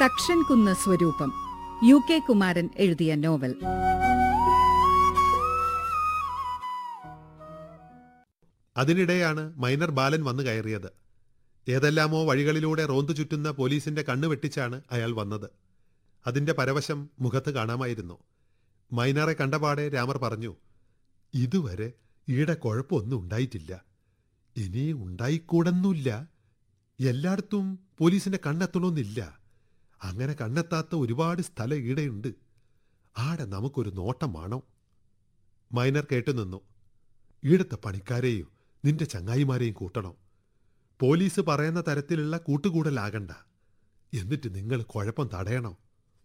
തക്ഷൻ കുന്ന് സ്വരൂപം U K Kumaran എഴുതിയ നോവൽ അതിനിടെയാണ് മൈനർ ബാലൻ വന്നു കയറിയത് ഏതെല്ലാമോ വഴികളിലൂടെ റോന്തു ചുറ്റുന്ന പോലീസിന്റെ കണ്ണു വെട്ടിച്ചാണ് അയാൾ വന്നത് അതിന്റെ പരവശം മുഖത്ത് കാണാമായിരുന്നു മൈനറെ കണ്ടപാടെ രാമർ പറഞ്ഞു ഇതുവരെ ഈടെ കുഴപ്പമൊന്നും ഉണ്ടായിട്ടില്ല ഇനി ഉണ്ടായിക്കൂടെന്നില്ല എല്ലായിടത്തും പോലീസിന്റെ കണ്ണെത്തണമെന്നില്ല അങ്ങനെ കണ്ണെത്താത്ത ഒരുപാട് സ്ഥലം ഈടെയുണ്ട് ആടെ നമുക്കൊരു നോട്ടം വേണം മൈനർ കേട്ടുനിന്നു ഈടത്തെ പണിക്കാരെയും നിന്റെ ചങ്ങായിമാരെയും കൂട്ടണം പോലീസ് പറയുന്ന തരത്തിലുള്ള കൂട്ടുകൂടലാകണ്ട എന്നിട്ട് നിങ്ങൾ കുഴപ്പം തടയണം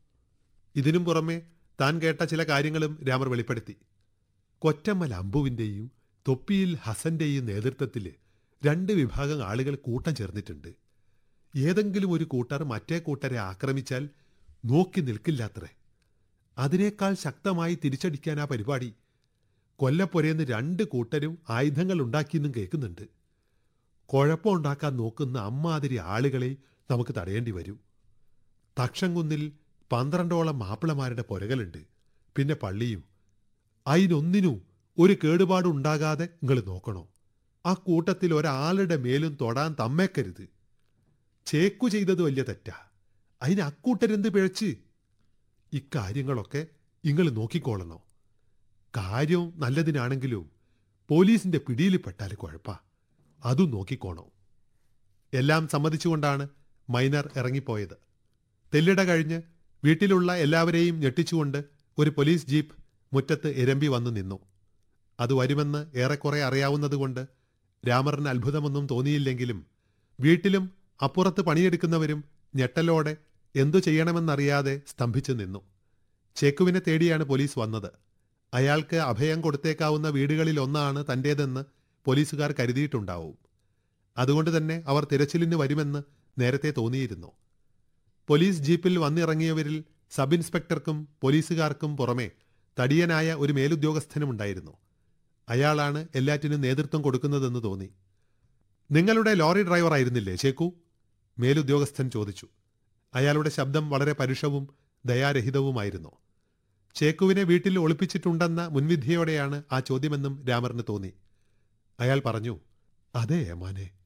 ഇതിനും പുറമെ താൻ കേട്ട ചില കാര്യങ്ങളും രാമർ വെളിപ്പെടുത്തി കൊറ്റമ്മൽ അമ്പുവിന്റെയും തൊപ്പിയിൽ ഹസന്റെയും നേതൃത്വത്തിൽ രണ്ട് വിഭാഗം ആളുകൾ കൂട്ടം ചേർന്നിട്ടുണ്ട് ഏതെങ്കിലും ഒരു കൂട്ടർ മറ്റേ കൂട്ടരെ ആക്രമിച്ചാൽ നോക്കി നിൽക്കില്ലാത്രേ അതിനേക്കാൾ ശക്തമായി തിരിച്ചടിക്കാനാ പരിപാടി കൊല്ലപ്പൊരേന്ന് രണ്ട് കൂട്ടരും ആയുധങ്ങൾ ഉണ്ടാക്കിയെന്നും കേൾക്കുന്നുണ്ട് കുഴപ്പമുണ്ടാക്കാൻ നോക്കുന്ന അമ്മാതിരി ആളുകളെ നമുക്ക് തടയേണ്ടി വരും തക്ഷംകുന്നിൽ പന്ത്രണ്ടോളം മാപ്പിളമാരുടെ പുരകളുണ്ട് പിന്നെ പള്ളിയും അതിനൊന്നിനും ഒരു കേടുപാടുണ്ടാകാതെ നിങ്ങൾ നോക്കണോ ആ കൂട്ടത്തിൽ ഒരാളുടെ മേലും തൊടാൻ തമ്മേക്കരുത് ചേക്കു ചെയ്തത് വലിയ തെറ്റാ അതിന് അക്കൂട്ടരെന്ത് പിഴച്ച് ഇക്കാര്യങ്ങളൊക്കെ നിങ്ങൾ നോക്കിക്കോളണോ കാര്യം നല്ലതിനാണെങ്കിലും പോലീസിന്റെ പിടിയിൽപ്പെട്ടാൽ കുഴപ്പാ അതും നോക്കിക്കോണോ എല്ലാം സമ്മതിച്ചുകൊണ്ടാണ് മൈനർ ഇറങ്ങിപ്പോയത് തെല്ലിട കഴിഞ്ഞ് വീട്ടിലുള്ള എല്ലാവരെയും ഞെട്ടിച്ചുകൊണ്ട് ഒരു പോലീസ് ജീപ്പ് മുറ്റത്ത് ഇരമ്പി വന്നു നിന്നു അത് വരുമെന്ന് ഏറെക്കുറെ അറിയാവുന്നതുകൊണ്ട് രാമറിന് അത്ഭുതമൊന്നും തോന്നിയില്ലെങ്കിലും വീട്ടിലും അപ്പുറത്ത് പണിയെടുക്കുന്നവരും ഞെട്ടലോടെ എന്തു ചെയ്യണമെന്നറിയാതെ സ്തംഭിച്ചു നിന്നു ചേക്കുവിനെ തേടിയാണ് പോലീസ് വന്നത് അയാൾക്ക് അഭയം കൊടുത്തേക്കാവുന്ന വീടുകളിൽ ഒന്നാണ് തന്റേതെന്ന് പോലീസുകാർ കരുതിയിട്ടുണ്ടാവും അതുകൊണ്ട് തന്നെ അവർ തിരച്ചിലിന് വരുമെന്ന് നേരത്തെ തോന്നിയിരുന്നു പോലീസ് ജീപ്പിൽ വന്നിറങ്ങിയവരിൽ സബ് ഇൻസ്പെക്ടർക്കും പോലീസുകാർക്കും പുറമെ തടിയനായ ഒരു മേലുദ്യോഗസ്ഥനുമുണ്ടായിരുന്നു അയാളാണ് എല്ലാറ്റിനും നേതൃത്വം കൊടുക്കുന്നതെന്ന് തോന്നി നിങ്ങളുടെ ലോറി ഡ്രൈവർ ആയിരുന്നില്ലേ ചേക്കു മേലുദ്യോഗസ്ഥൻ ചോദിച്ചു അയാളുടെ ശബ്ദം വളരെ പരുഷവും ദയാരഹിതവുമായിരുന്നു ചേക്കുവിനെ വീട്ടിൽ ഒളിപ്പിച്ചിട്ടുണ്ടെന്ന മുൻവിധിയോടെയാണ് ആ ചോദ്യമെന്നും രാമറിന് തോന്നി അയാൾ പറഞ്ഞു അതെ ഏമാനെ